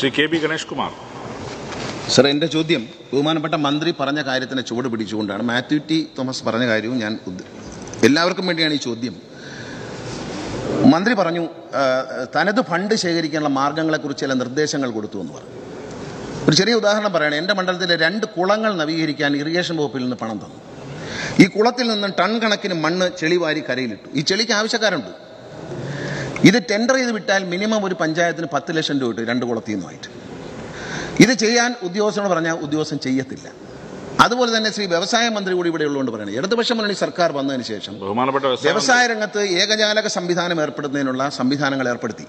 Shri K B Ganesh Kumar sir എൻ്റെ ചോദ്യം ബഹുമാനപ്പെട്ട മന്ത്രി പറഞ്ഞ കാര്യത്തിന് ചുവട് പിടിച്ചുകൊണ്ടാണ് മാത്യു ടി തോമസ് പറഞ്ഞ കാര്യവും ഞാൻ ഉദ്ദ- എല്ലാവർക്കും വേണ്ടിയാണ് ഈ ചോദ്യം മന്ത്രി പറഞ്ഞു ആ, തനത് ഫണ്ട് ശേഖരിക്കാനുള്ള മാർഗങ്ങളെക്കുറിച്ച് ചില നിർദ്ദേശങ്ങൾ കൊടുത്തു എന്ന് പറഞ്ഞു ഒരു ചെറിയ ഉദാഹരണം പറയുകയാണ് എൻ്റെ മണ്ഡലത്തിലെ രണ്ട് കുളങ്ങൾ നവീകരിക്കാൻ ഇറിഗേഷൻ വകുപ്പിൽ നിന്ന് പണം തന്നു ഈ കുളത്തിൽ നിന്ന് ടൺ കണക്കിന് മണ്ണ് ചെളി വാരി കരയിലിട്ടു ഈ ചെളിക്ക് ആവശ്യക്കാരുണ്ട് ഇത് ടെൻഡർ ചെയ്ത് വിട്ടാൽ മിനിമം ഒരു പഞ്ചായത്തിന് പത്ത് ലക്ഷം രൂപ കിട്ടും രണ്ട് കുളത്തിൽ നിന്നുമായിട്ട് ഇത് ചെയ്യാൻ ഉദ്യോഗസ്ഥനോട് പറഞ്ഞാൽ ഉദ്യോഗസ്ഥൻ ചെയ്യത്തില്ല അതുപോലെ തന്നെ ശ്രീ വ്യവസായ മന്ത്രി കൂടി ഇവിടെ ഉള്ളതുകൊണ്ട് പറയണേ ഇടതുപക്ഷ മുന്നണി സർക്കാർ വന്നതിന് ശേഷം ബഹുമാനപ്പെട്ട വ്യവസായ വ്യവസായ രംഗത്ത് ഏകജാലക സംവിധാനം ഏർപ്പെടുത്തുന്നതിനുള്ള സംവിധാനങ്ങൾ ഏർപ്പെടുത്തി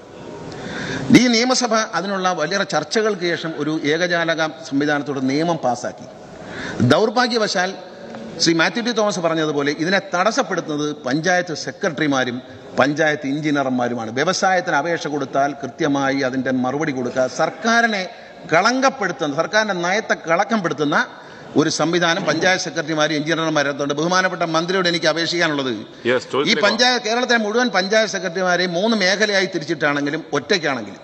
ഈ നിയമസഭ അതിനുള്ള വലിയ ചർച്ചകൾക്ക് ശേഷം ഒരു ഏകജാലക സംവിധാനത്തോട് നിയമം പാസാക്കി ദൗർഭാഗ്യവശാൽ ശ്രീ മാത്യു ടി തോമസ് പറഞ്ഞതുപോലെ ഇതിനെ തടസ്സപ്പെടുത്തുന്നത് പഞ്ചായത്ത് സെക്രട്ടറിമാരും പഞ്ചായത്ത് എഞ്ചിനീയർമാരുമാണ് വ്യവസായത്തിന് അപേക്ഷ കൊടുത്താൽ കൃത്യമായി അതിന്റെ മറുപടി കൊടുക്കുക സർക്കാരിനെ കളങ്കപ്പെടുത്തുന്ന സർക്കാരിന്റെ നയത്തെ കളങ്കപ്പെടുത്തുന്ന ഒരു സംവിധാനം പഞ്ചായത്ത് സെക്രട്ടറിമാരും എഞ്ചിനീയർമാരും ബഹുമാനപ്പെട്ട മന്ത്രിയോട് എനിക്ക് അപേക്ഷിക്കാനുള്ളത് Yes, ഈ ചോദിച്ചില്ലേ? പഞ്ചായത്ത് കേരളത്തിലെ മുഴുവൻ പഞ്ചായത്ത് സെക്രട്ടറിമാരെയും മൂന്ന് മേഖലയായി തിരിച്ചിട്ടാണെങ്കിലും ഒറ്റയ്ക്കാണെങ്കിലും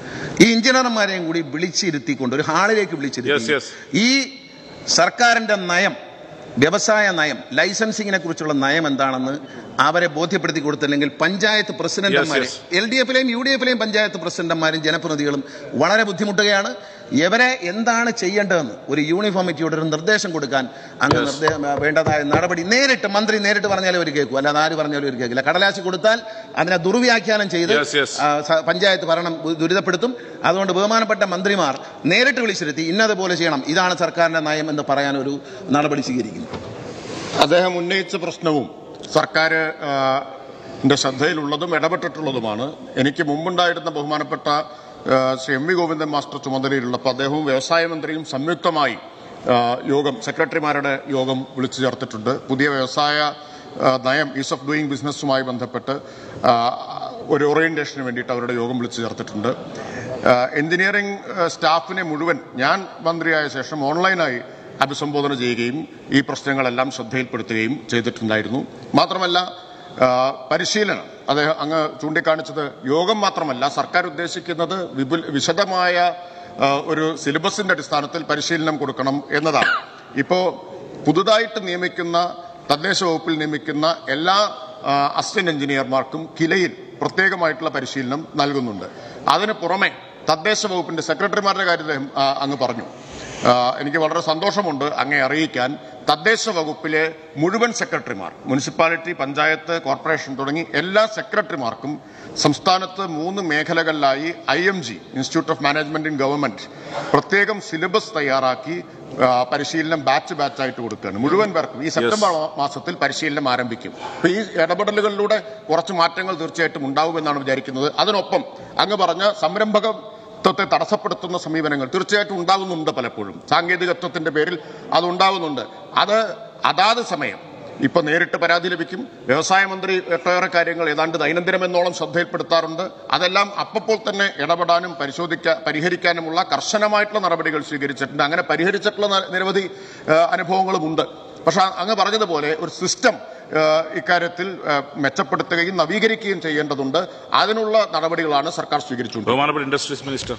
ഈ എഞ്ചിനീയർമാരെയും കൂടി വിളിച്ചിരുത്തിക്കൊണ്ട് ഒരു ഹാളിലേക്ക് Yes, വിളിച്ചിരുത്തി yes. ഈ സർക്കാരിന്റെ നയം വ്യവസായ നയം ലൈസൻസിങ്ങിനെ കുറിച്ചുള്ള നയം എന്താണെന്ന് അവരെ ബോധ്യപ്പെടുത്തി കൊടുത്തില്ലെങ്കിൽ പഞ്ചായത്ത് പ്രസിഡന്റുമാരെ Yes, എൽ ഡി എഫിലെയും യു ഡി എഫിലെയും പഞ്ചായത്ത് പ്രസിഡന്റുമാരും ജനപ്രതിനിധികളും വളരെ ബുദ്ധിമുട്ടുകയാണ് ഇവരെ എന്താണ് ചെയ്യേണ്ടതെന്ന് ഒരു യൂണിഫോമിറ്റിയോട് ഒരു നിർദ്ദേശം കൊടുക്കാൻ അങ്ങ് Yes. നിർദ്ദേ- വേണ്ടതായ നടപടി നേരിട്ട് മന്ത്രി നേരിട്ട് പറഞ്ഞാലും ഒരു കേൾക്കും അല്ലാതെ ആര് പറഞ്ഞാലും ഒരു കേൾക്കില്ല കടലാശി കൊടുത്താൽ അതിനെ ദുർവ്യാഖ്യാനം ചെയ്ത് Yes, yes. ആ, സ- പഞ്ചായത്ത് ഭരണം ദു- ദുരിതപ്പെടുത്തും അതുകൊണ്ട് ബഹുമാനപ്പെട്ട മന്ത്രിമാർ നേരിട്ട് വിളിച്ചിരുത്തി ഇന്നതുപോലെ ചെയ്യണം ഇതാണ് സർക്കാരിന്റെ നയം എന്ന് പറയാൻ ഒരു നടപടി സ്വീകരിക്കുന്നു അദ്ദേഹം ഉന്നയിച്ച പ്രശ്നവും സർക്കാർ ആ, ന്റെ ശ്രദ്ധയിലുള്ളതും ഇടപെട്ടിട്ടുള്ളതുമാണ് എനിക്ക് മുമ്പുണ്ടായിരുന്ന ബഹുമാനപ്പെട്ട ആ, Shri M V Govindan master ചുമതലയിലുള്ളപ്പോൾ അദ്ദേഹവും വ്യവസായ മന്ത്രിയും സംയുക്തമായി ആ, യോഗം സെക്രട്ടറിമാരുടെ യോഗം വിളിച്ചു ചേർത്തിട്ടുണ്ട് പുതിയ വ്യവസായ ആ, നയം ഈസ് ഓഫ് ഡൂയിങ് ബിസിനസ്സുമായി ബന്ധപ്പെട്ട് ആ, ഒരു ഓറിയന്റേഷന് വേണ്ടിയിട്ട് അവരുടെ യോഗം വിളിച്ചു ചേർത്തിട്ടുണ്ട് ആ, എഞ്ചിനീയറിംഗ് ആ, സ്റ്റാഫിനെ മുഴുവൻ ഞാൻ മന്ത്രിയായ ശേഷം ഓൺലൈനായി അഭിസംബോധന ചെയ്യുകയും ഈ പ്രശ്നങ്ങളെല്ലാം ശ്രദ്ധയിൽപ്പെടുത്തുകയും ചെയ്തിട്ടുണ്ടായിരുന്നു മാത്രമല്ല ആ, പരിശീലനം അദ്ദേഹം അങ്ങ് ചൂണ്ടിക്കാണിച്ചത് യോഗം മാത്രമല്ല സർക്കാർ ഉദ്ദേശിക്കുന്നത് വിപുൽ വിശദമായ ആ, ഒരു സിലബസിന്റെ അടിസ്ഥാനത്തിൽ പരിശീലനം കൊടുക്കണം എന്നതാണ് ഇപ്പോ പുതുതായിട്ട് നിയമിക്കുന്ന തദ്ദേശ വകുപ്പിൽ നിയമിക്കുന്ന എല്ലാ ആ, അസിസ്റ്റന്റ് എഞ്ചിനീയർമാർക്കും കിലയിൽ പ്രത്യേകമായിട്ടുള്ള പരിശീലനം നൽകുന്നുണ്ട് അതിന് പുറമെ തദ്ദേശ വകുപ്പിന്റെ സെക്രട്ടറിമാരുടെ കാര്യം അദ്ദേഹം, ആ, അങ്ങ് പറഞ്ഞു ആ, എനിക്ക് വളരെ സന്തോഷമുണ്ട് അങ്ങേ അറിയിക്കാൻ തദ്ദേശ വകുപ്പിലെ മുഴുവൻ സെക്രട്ടറിമാർ മുനിസിപ്പാലിറ്റി പഞ്ചായത്ത് കോർപ്പറേഷൻ തുടങ്ങി എല്ലാ സെക്രട്ടറിമാർക്കും സംസ്ഥാനത്ത് മൂന്ന് മേഖലകളിലായി I M G institute of management in government പ്രത്യേകം സിലബസ് തയ്യാറാക്കി ആ, പരിശീലനം ബാച്ച് ബാച്ചായിട്ട് കൊടുക്കുകയാണ് മുഴുവൻ പേർക്കും ഈ സെപ്റ്റംബർ മാസത്തിൽ പരിശീലനം ആരംഭിക്കും അപ്പൊ ഈ ഇടപെടലുകളിലൂടെ കുറച്ച് മാറ്റങ്ങൾ തീർച്ചയായിട്ടും ഉണ്ടാവുമെന്നാണ് വിചാരിക്കുന്നത് അതിനൊപ്പം അങ്ങ് പറഞ്ഞ സംരംഭക ത്വത്തെ തടസ്സപ്പെടുത്തുന്ന സമീപനങ്ങൾ തീർച്ചയായിട്ടും ഉണ്ടാകുന്നുണ്ട് പലപ്പോഴും സാങ്കേതികത്വത്തിന്റെ പേരിൽ അത് ഉണ്ടാകുന്നുണ്ട് അത് അതാത് സമയം ഇപ്പൊ നേരിട്ട് പരാതി ലഭിക്കും വ്യവസായ മന്ത്രി ഒട്ടേറെ കാര്യങ്ങൾ ഏതാണ്ട് ദൈനംദിനമെന്നോളം ശ്രദ്ധയിൽപ്പെടുത്താറുണ്ട് അതെല്ലാം അപ്പോൾ തന്നെ ഇടപെടാനും പരിശോധിക്കാൻ പരിഹരിക്കാനുമുള്ള കർശനമായിട്ടുള്ള നടപടികൾ സ്വീകരിച്ചിട്ടുണ്ട് അങ്ങനെ പരിഹരിച്ചിട്ടുള്ള ന- നിരവധി ആ, അനുഭവങ്ങളുമുണ്ട് പക്ഷെ അങ്ങ് പറഞ്ഞതുപോലെ ഒരു സിസ്റ്റം ഇക്കാര്യത്തിൽ ആ, മെച്ചപ്പെടുത്തുകയും നവീകരിക്കുകയും ചെയ്യേണ്ടതുണ്ട് അതിനുള്ള നടപടികളാണ് സർക്കാർ സ്വീകരിച്ചുകൊണ്ടിരിക്കുന്നത് ബഹുമാനപ്പെട്ട ഇൻഡസ്ട്രീസ് മിനിസ്റ്റർ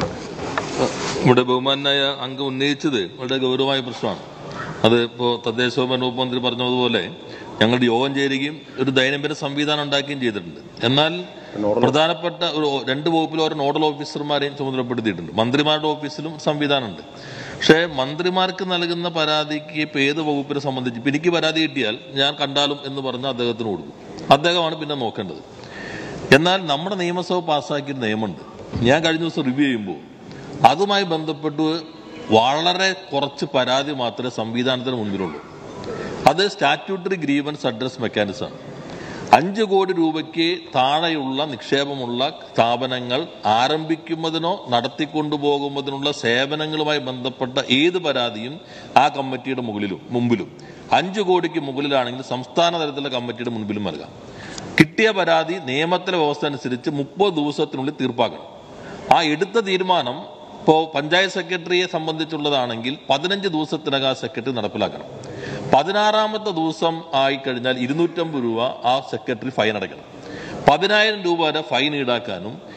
ഇവിടെ ബഹുമാനായ അംഗം ഉന്നയിച്ചത് വളരെ ഗൗരവമായ പ്രശ്നമാണ് അത് ഇപ്പോൾ തദ്ദേശ വകുപ്പ് മന്ത്രി പറഞ്ഞതുപോലെ ഞങ്ങളുടെ യോഗം ചേരുകയും ഒരു ദൈനംദിന സംവിധാനം ഉണ്ടാക്കുകയും ചെയ്തിട്ടുണ്ട് എന്നാൽ പ്രധാനപ്പെട്ട ഒരു രണ്ട് വകുപ്പിൽ ഓരോ നോഡൽ ഓഫീസർമാരെയും ചുമതലപ്പെടുത്തിയിട്ടുണ്ട് മന്ത്രിമാരുടെ ഓഫീസിലും സംവിധാനമുണ്ട് പക്ഷേ മന്ത്രിമാർക്ക് നൽകുന്ന പരാതിക്ക് ഇപ്പം ഏത് വകുപ്പിനെ സംബന്ധിച്ച് ഇപ്പം എനിക്ക് പരാതി കിട്ടിയാൽ ഞാൻ കണ്ടാലും എന്ന് പറഞ്ഞ് അദ്ദേഹത്തിന് കൊടുക്കും അദ്ദേഹമാണ് പിന്നെ നോക്കേണ്ടത് എന്നാൽ നമ്മുടെ നിയമസഭ പാസ്സാക്കിയൊരു നിയമമുണ്ട് ഞാൻ കഴിഞ്ഞ ദിവസം റിവ്യൂ ചെയ്യുമ്പോൾ അതുമായി ബന്ധപ്പെട്ട് വളരെ കുറച്ച് പരാതി മാത്രമേ സംവിധാനത്തിന് മുൻപിലുള്ളൂ അത് സ്റ്റാറ്റ്യൂട്ടറി ഗ്രീവൻസ് അഡ്രസ് മെക്കാനിസമാണ് അഞ്ച് കോടി രൂപയ്ക്ക് താഴെയുള്ള നിക്ഷേപമുള്ള സ്ഥാപനങ്ങൾ ആരംഭിക്കുന്നതിനോ നടത്തിക്കൊണ്ടുപോകുന്നതിനുള്ള സേവനങ്ങളുമായി ബന്ധപ്പെട്ട ഏത് പരാതിയും ആ കമ്മിറ്റിയുടെ മുകളിലും മുമ്പിലും അഞ്ച് കോടിക്ക് മുകളിലാണെങ്കിൽ സംസ്ഥാന തലത്തിലുള്ള കമ്മിറ്റിയുടെ മുൻപിലും നൽകാം കിട്ടിയ പരാതി നിയമത്തിലെ വ്യവസ്ഥ അനുസരിച്ച് മുപ്പത് ദിവസത്തിനുള്ളിൽ തീർപ്പാക്കണം ആ എടുത്ത തീരുമാനം ഇപ്പോൾ പഞ്ചായത്ത് സെക്രട്ടറിയെ സംബന്ധിച്ചുള്ളതാണെങ്കിൽ പതിനഞ്ച് ദിവസത്തിനകം ആ സെക്രട്ടറി നടപ്പിലാക്കണം പതിനാറാമത്തെ ദിവസം ആയിക്കഴിഞ്ഞാൽ ഇരുന്നൂറ്റമ്പത് രൂപ ആ സെക്രട്ടറി ഫൈൻ അടയ്ക്കണം പതിനായിരം രൂപ വരെ ഫൈൻ ഈടാക്കാനും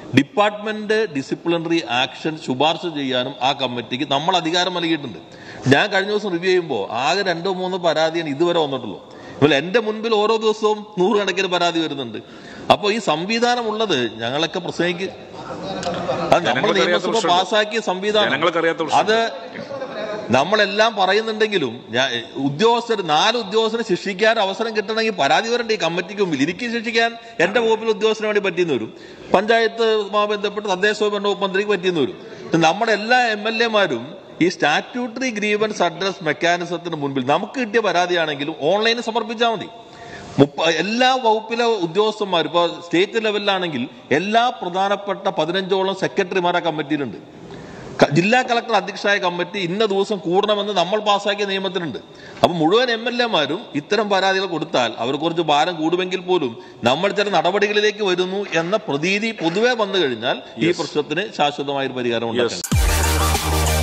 ഡിപ്പാർട്ട്മെന്റ് ഡിസിപ്ലിനറി ആക്ഷൻ ശുപാർശ ചെയ്യാനും ആ കമ്മിറ്റിക്ക് നമ്മൾ അധികാരം നൽകിയിട്ടുണ്ട് ഞാൻ കഴിഞ്ഞ ദിവസം റിവ്യൂ ചെയ്യുമ്പോൾ ആകെ രണ്ടോ മൂന്നോ പരാതിയാണ് ഇതുവരെ വന്നിട്ടുള്ളൂ ഇപ്പോൾ എന്റെ മുൻപിൽ ഓരോ ദിവസവും നൂറുകണക്കിന് പരാതി വരുന്നുണ്ട് അപ്പോൾ ഈ സംവിധാനം ഉള്ളത് ഞങ്ങളൊക്കെ പ്രസംഗിക്ക് അത് നമ്മൾ ജനങ്ങൾക്ക് അറിയാത്ത നിയമസഭ പ്രശ്നമുണ്ട്. പാസാക്കിയ സംവിധാനം ജനങ്ങൾക്ക് അറിയാത്ത പ്രശ്നമുണ്ട്. അത് നമ്മളെല്ലാം പറയുന്നുണ്ടെങ്കിലും ഞാൻ ഉദ്യോഗസ്ഥർ നാല് ഉദ്യോഗസ്ഥരെ ശിക്ഷിക്കാൻ അവസരം കിട്ടണമെങ്കിൽ പരാതി വരണ്ട ഈ കമ്മിറ്റിക്ക് മുമ്പിൽ എനിക്ക് ശിക്ഷിക്കാൻ എന്റെ വകുപ്പിൽ ഉദ്യോഗസ്ഥന് വേണ്ടി പറ്റിയെന്ന് വരും പഞ്ചായത്തുമായി ബന്ധപ്പെട്ട് തദ്ദേശ സ്വയംഭരണ വകുപ്പ് മന്ത്രിക്ക് പറ്റിയെന്ന് വരും ഇത് നമ്മുടെ എല്ലാ എം എൽ എമാരും ഈ സ്റ്റാറ്റ്യൂട്ടറി ഗ്രീവൻസ് അഡ്രസ് മെക്കാനിസത്തിന് മുൻപിൽ നമുക്ക് കിട്ടിയ പരാതിയാണെങ്കിലും ഓൺലൈനിൽ സമർപ്പിച്ചാൽ മതി മുപ്പ എല്ലാ വകുപ്പിലെ ഉദ്യോഗസ്ഥന്മാരും ഇപ്പോൾ സ്റ്റേറ്റ് ലെവലിലാണെങ്കിൽ എല്ലാ പ്രധാനപ്പെട്ട പതിനഞ്ചോളം സെക്രട്ടറിമാർ ആ കമ്മിറ്റിയിലുണ്ട് ക- ജില്ലാ കളക്ടർ അധ്യക്ഷനായ കമ്മിറ്റി ഇന്ന ദിവസം കൂടണമെന്ന് നമ്മൾ പാസ്സാക്കിയ നിയമത്തിലുണ്ട് അപ്പൊ മുഴുവൻ എം എൽ എമാരും ഇത്തരം പരാതികൾ കൊടുത്താൽ അവർ കുറച്ച് ഭാരം കൂടുമെങ്കിൽ പോലും നമ്മൾ ചില നടപടികളിലേക്ക് വരുന്നു എന്ന പ്രതീതി പൊതുവെ വന്നു കഴിഞ്ഞാൽ ഈ പ്രശ്നത്തിന് ശാശ്വതമായ ഒരു പരിഹാരം ഉണ്ടാക്കാൻ